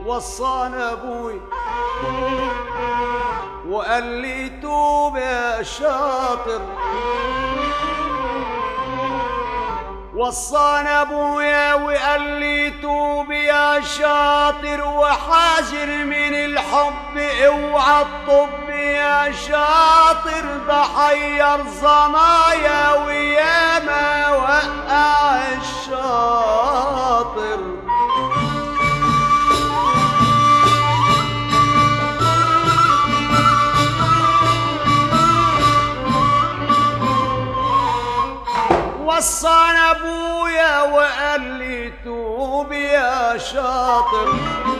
وصانا ابوي وقال لي توب يا شاطر وصانا ابويا وقال لي توب يا شاطر وحاجر من الحب اوعى الطب يا شاطر بحير ظنايا ويا ما وقع الشاطر وصانا ابويا وقال لي توب يا شاطر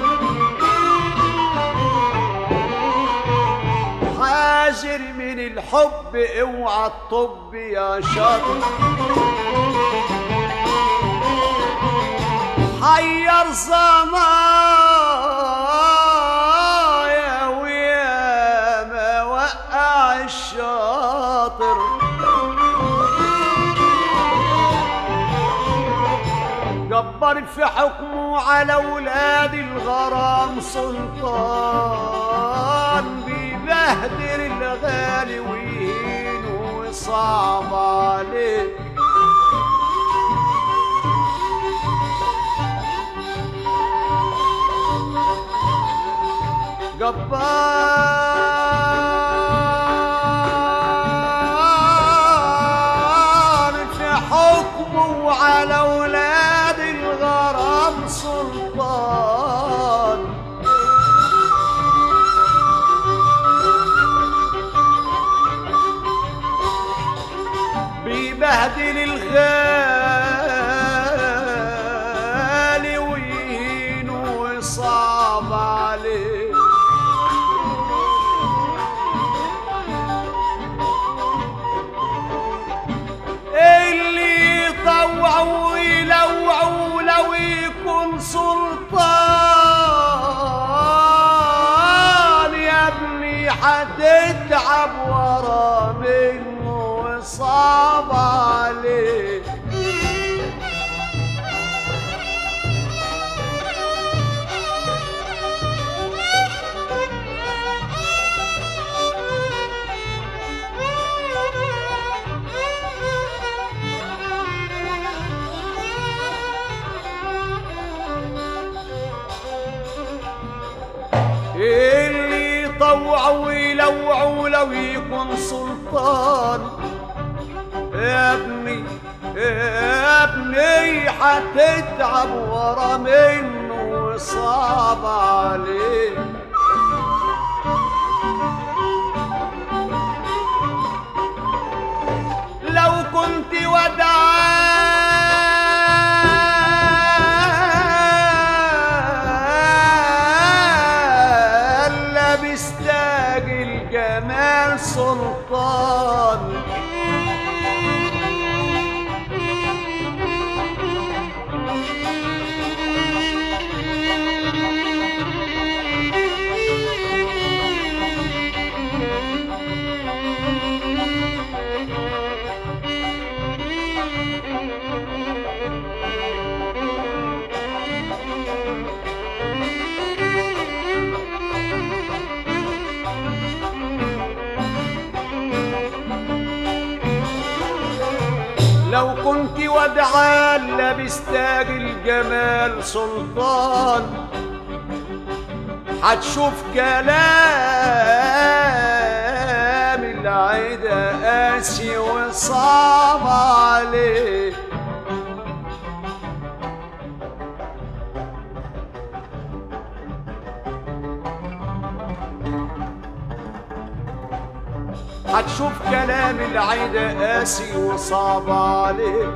حاجر من الحب اوعى الطب يا شاطر حير صنايا ويا ما وقع الشاطر جبر في حكمه على ولاد الغرام سلطان بيبهدل الغالي ويهينه وصعب عليه جبار في حكمه على ولاد الغرام سلطان بيبهدل الغالي ويهينه وصعب عليه اللي يطوعوا ويلوعوا لو يكون سلطان يا ابني حتتعب ورا منه وصعب عليه اللي يطوعوا ويلوعوا لو يكون سلطان يا ابني يا ابني حتتعب ورا منه وصعب عليه لو كنت ودعان لا بيستاجل جمال سلطان لو كنت ودعان لا بيستاجل جمال سلطان هتشوف كلام العدا قاسي وصعب عليه هتشوف كلام العدا قاسي وصعب عليه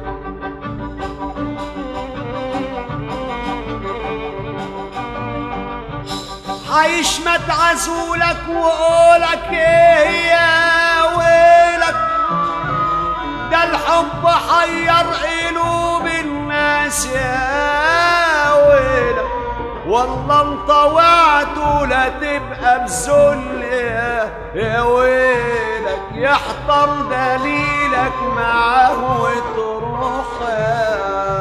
هيشمت عزولك وقولك ايه يا ويلك ده الحب حير قلوب الناس يا ويلك والله انطوعته لا تبقى بذل يا- يا ويلك يحضر دليلك معاه وتروح يا